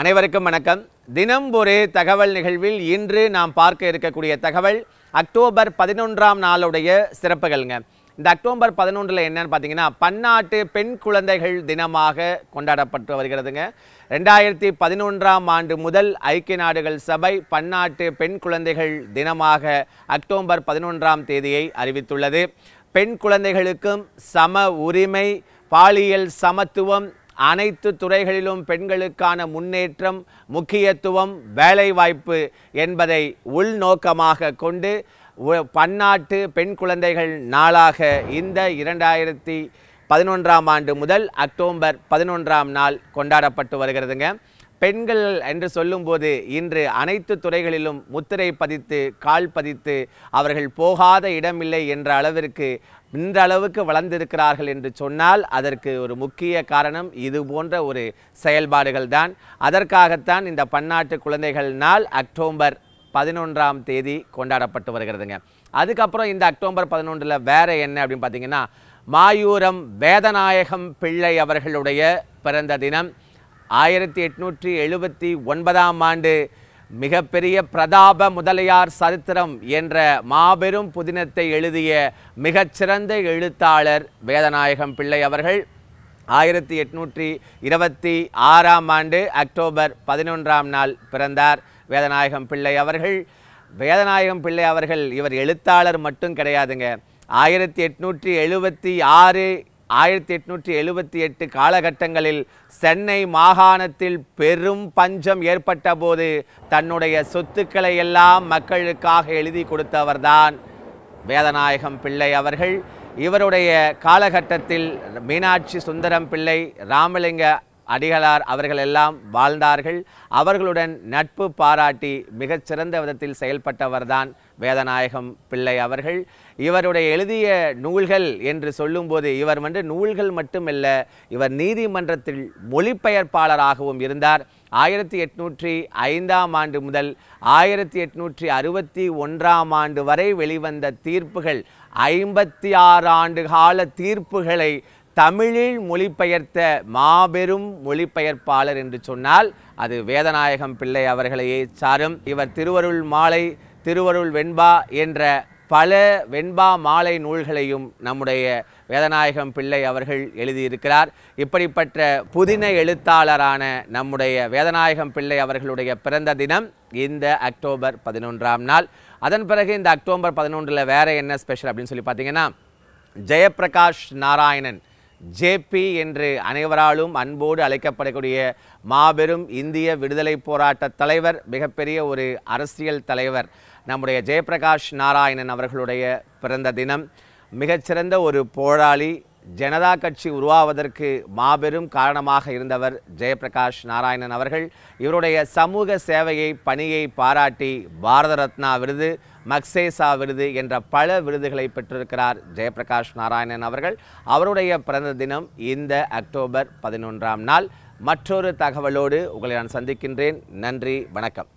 அனைவருக்கும் வணக்கம் தினம் ஒரு தகவல் நிகழ்வில் இன்று நாம் பார்க்க இருக்கக்கூடிய தகவல் அக்டோபர் பதினொன்றாம் நாளுடைய சிறப்புகள்ங்க இந்த அக்டோபர் பதினொன்றில் என்னன்னு பார்த்தீங்கன்னா பன்னாட்டு பெண் குழந்தைகள் தினமாக கொண்டாடப்பட்டு வருகிறதுங்க ரெண்டாயிரத்தி பதினொன்றாம் ஆண்டு முதல் ஐக்கிய நாடுகள் சபை பன்னாட்டு பெண் குழந்தைகள் தினமாக அக்டோபர் பதினொன்றாம் தேதியை அறிவித்துள்ளது பெண் குழந்தைகளுக்கும் சம உரிமை பாலியல் சமத்துவம் அனைத்து துறைகளிலும் பெண்களுக்கான முன்னேற்றம் முக்கியத்துவம் வேலைவாய்ப்பு என்பதை உள்நோக்கமாக கொண்டு உ- பன்னாட்டு பெண் குழந்தைகள் நாளாக இந்த இரண்டாயிரத்தி பதினொன்றாம் ஆண்டு முதல் அக்டோபர் பதினொன்றாம் நாள் கொண்டாடப்பட்டு வருகிறதுங்க பெண்கள் என்று சொல்லும்போது இன்று அனைத்து துறைகளிலும் முத்திரை பதித்து கால் பதித்து அவர்கள் போகாத இடமில்லை என்ற அளவிற்கு இந்த அளவுக்கு வளர்ந்திருக்கிறார்கள் என்று சொன்னால் அதற்கு ஒரு முக்கிய காரணம் இது போன்ற ஒரு செயல்பாடுகள் தான் அதற்காகத்தான் இந்த பன்னாட்டு குழந்தைகள் நாள் அக்டோபர் பதினொன்றாம் தேதி கொண்டாடப்பட்டு வருகிறதுங்க அதுக்கப்புறம் இந்த அக்டோபர் பதினொன்றில் வேற என்ன அப்படின்னு பார்த்தீங்கன்னா மாயூரம் வேதநாயகம் பிள்ளை அவர்களுடைய பிறந்த தினம் ஆயிரத்தி எட்நூற்றி எழுபத்தி ஒன்பதாம் ஆண்டு மிகப்பெரிய பிரதாப முதலியார் சரித்திரம் என்ற மாபெரும் புதினத்தை எழுதிய மிகச்சிறந்த எழுத்தாளர் வேதநாயகம் பிள்ளை அவர்கள் ஆயிரத்தி எட்நூற்றி இருபத்தி ஆறாம் ஆண்டு அக்டோபர் பதினொன்றாம் நாள் பிறந்தார் வேதநாயகம் பிள்ளை அவர்கள் வேதநாயகம் பிள்ளை அவர்கள் இவர் எழுத்தாளர் மட்டும் கிடையாதுங்க ஆயிரத்தி எட்நூற்றி எழுபத்தி ஆறு ஆயிரத்தி எட்நூற்றி எழுபத்தி எட்டு காலகட்டங்களில் சென்னை மாகாணத்தில் பெரும் பஞ்சம் ஏற்பட்ட போது தன்னுடைய சொத்துக்களை எல்லாம் மக்களுக்காக எழுதி கொடுத்தவர்தான் வேதநாயகம் பிள்ளை அவர்கள் இவருடைய காலகட்டத்தில் மீனாட்சி சுந்தரம் பிள்ளை ராமலிங்க அடிகளார் அவர்கள் எல்லாம் வாழ்ந்தார்கள் அவர்களுடன் நட்பு பாராட்டி மிகச்சிறந்த விதத்தில் செயல்பட்டவர்தான் வேதநாயகம் பிள்ளை அவர்கள் இவருடைய எழுதிய நூல்கள் என்று சொல்லும்போது இவர் வந்து நூல்கள் மட்டுமல்ல இவர் நீதிமன்றத்தில் மொழிபெயர்ப்பாளராகவும் இருந்தார் ஆயிரத்தி எட்நூற்றி ஐந்தாம் ஆண்டு முதல் ஆயிரத்தி எட்நூற்றி அறுபத்தி ஒன்றாம் ஆண்டு வரை வெளிவந்த தீர்ப்புகள் ஐம்பத்தி ஆறு ஆண்டு கால தீர்ப்புகளை தமிழில் மொழிபெயர்த்த மாபெரும் மொழிபெயர்ப்பாளர் என்று சொன்னால் அது வேதநாயகம் பிள்ளை அவர்களையே சாரும் இவர் திருவருள் மாலை திருவருள் வெண்பா என்ற பல வெண்பா மாலை நூல்களையும் நம்முடைய வேதநாயகம் பிள்ளை அவர்கள் எழுதியிருக்கிறார் இப்படிப்பட்ட புதின எழுத்தாளரான நம்முடைய வேதநாயகம் பிள்ளை அவர்களுடைய பிறந்த தினம் இந்த அக்டோபர் பதினொன்றாம் நாள் அதன் பிறகு இந்த அக்டோபர் பதினொன்றில் வேற என்ன ஸ்பெஷல் அப்படின்னு சொல்லி பார்த்தீங்கன்னா ஜெயப்பிரகாஷ் நாராயணன் ஜேபி என்று அனைவராலும் அன்போடு அழைக்கப்படக்கூடிய மாபெரும் இந்திய விடுதலை போராட்ட தலைவர் மிகப்பெரிய ஒரு அரசியல் தலைவர் நம்முடைய ஜெயப்பிரகாஷ் நாராயணன் அவர்களுடைய பிறந்த தினம் மிகச்சிறந்த ஒரு போராளி ஜனதா கட்சி உருவாவதற்கு மாபெரும் காரணமாக இருந்தவர் ஜெயப்பிரகாஷ் நாராயணன் அவர்கள் இவருடைய சமூக சேவையை பணியை பாராட்டி பாரத ரத்னா விருது மக்சேசா விருது என்ற பல விருதுகளை பெற்றிருக்கிறார் ஜெயப்பிரகாஷ் நாராயணன் அவர்கள் அவருடைய பிறந்த தினம் இந்த அக்டோபர் பதினொன்றாம் நாள் மற்றொரு தகவலோடு உங்களை நான் சந்திக்கின்றேன் நன்றி வணக்கம்